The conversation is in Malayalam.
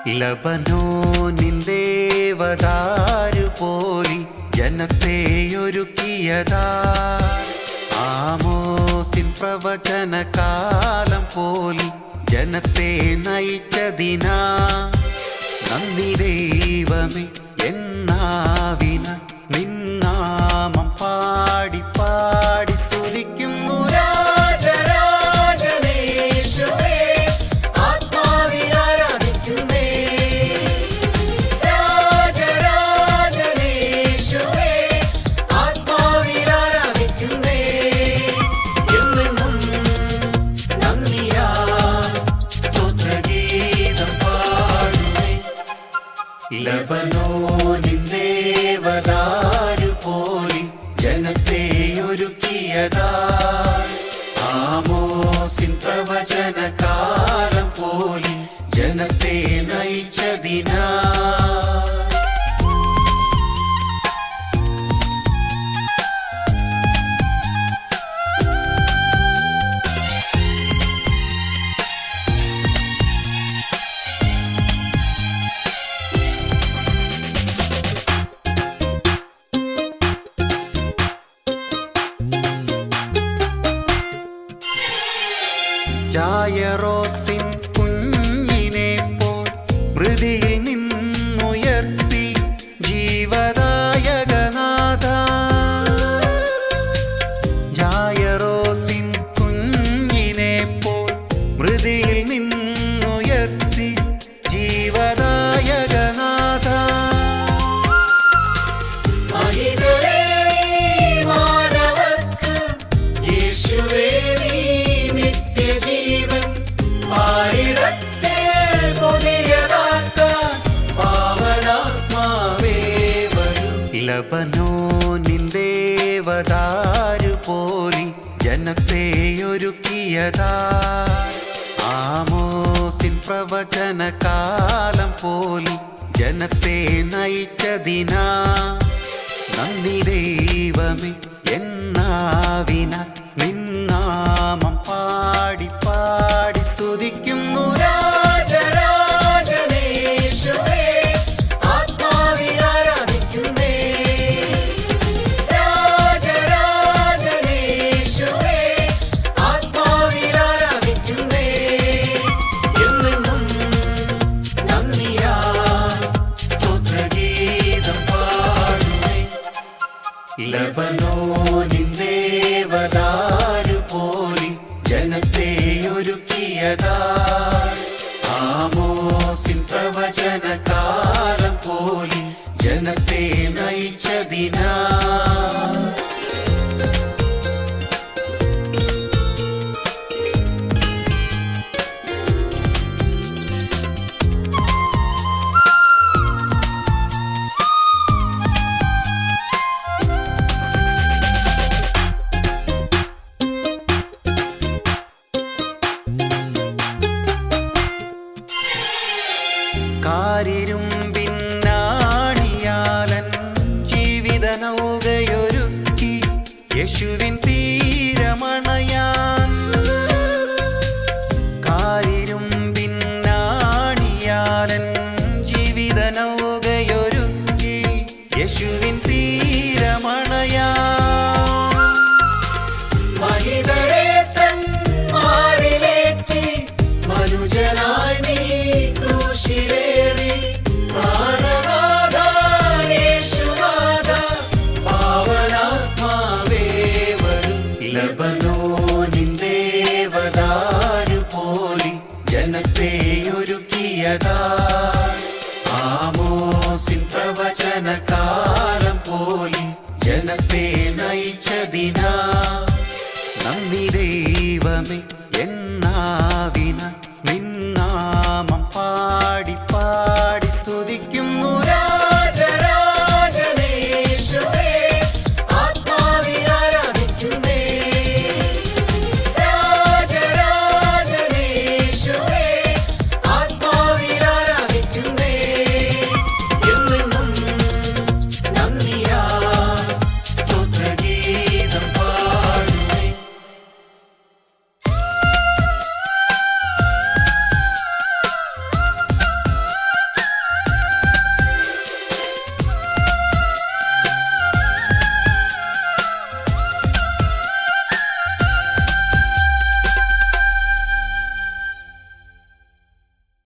ലബനോനിൻ ദേവദാരു പോലി ജനത്തെ ഒരുക്കിയതാ ആമോസിൻ പ്രവചന കാലം പോലി ജനത്തെ നയിച്ചതിനാ നന്ദി ദൈവമേ എന്നാവിന നിന്നാമം പാടി പാടി സ്തുതിക്കുന്നു രാജരാജനേശുവേ, ആത്മാവിൽ ആരാധിക്കുന്നേ. രാജരാജനേശുവേ, ആത്മാവിൽ ആരാധിക്കുന്നേ. എന്നെന്നും നന്ദിയാൽ സ്തോത്രഗീതം പാടുന്നേ. ലബനോനിൻ ദേവദാരു പോലി ജനത്തെ ഒരുക്കിയതാ ആമോസിൻ പ്രവചന കാലം പോലി ജനത്തെ നയിച്ചതിനാ ജായറോസിൻ കുഞ്ഞിനെ പോൽ മൃതിയിൽ നിന്നുയർത്തി ജീവദായകനാഥ ജായറോസിൻ കുഞ്ഞിനെ പോൽ മൃതിയിൽ നിന്നുയർത്തി ജീവദായകനാഥ മഹിതലേ മാനവർക്ക് യേശുവേ നീ നിത്യജീവൻ പാരിടത്തെ പുതിയതാക്കാൻ പാവനാത്മാവേ വരൂ ലബനോനിൻ ദേവദാരു പോലി ജനത്തെ ഒരുക്കിയതാ ആമോസിൻ പ്രവചന കാലം പോലി ജനത്തെ നയിച്ചതിനാ നന്ദി ദൈവമേ എന്നാവിന നിന്നാമം പാടി പാടി സ്തുതിക്കുന്നു രാജരാജനേശുവേ, ആത്മാവിൽ ആരാധിക്കുന്നേ. രാജരാജനേശുവേ, ആത്മാവിൽ ആരാധിക്കുന്നേ. എന്നെന്നും നന്ദിയാൽ സ്തോത്രഗീതം പാടുന്നേ. ലബനോനിൻ ദേവദാരു പോലി ജനത്തെ ഒരുക്കിയതാ ആമോസിൻ പ്രവചന കാലം പോലി ജനത്തെ നയിച്ചതിനാ കാരിരും പിന്നാണിയാലൻ ജീവിത നൗകയൊരുക്കി യേശുവിൻ തീരമണയാൻ കാരിരും പിന്നാണിയാലൻ ജീവിത നൗകയൊരുക്കി യേശുവിൻ തീരമണയാൻ മഹിതരെ തൻ മാറിലേറ്റി മനുജനായി നീ ക്രൂശിലേറി പ്രാണനാഥ യേശുനാഥ പാവനാത്മാവേ വരൂ ലബനോനിൻ ദേവദാരു പോലി ജനത്തെ ഒരുക്കിയതാ ആമോസിൻ പ്രവചന കാലം പോലി ജനത്തെ നയിച്ചതിനാ നന്ദി ദൈവമേ എന്ന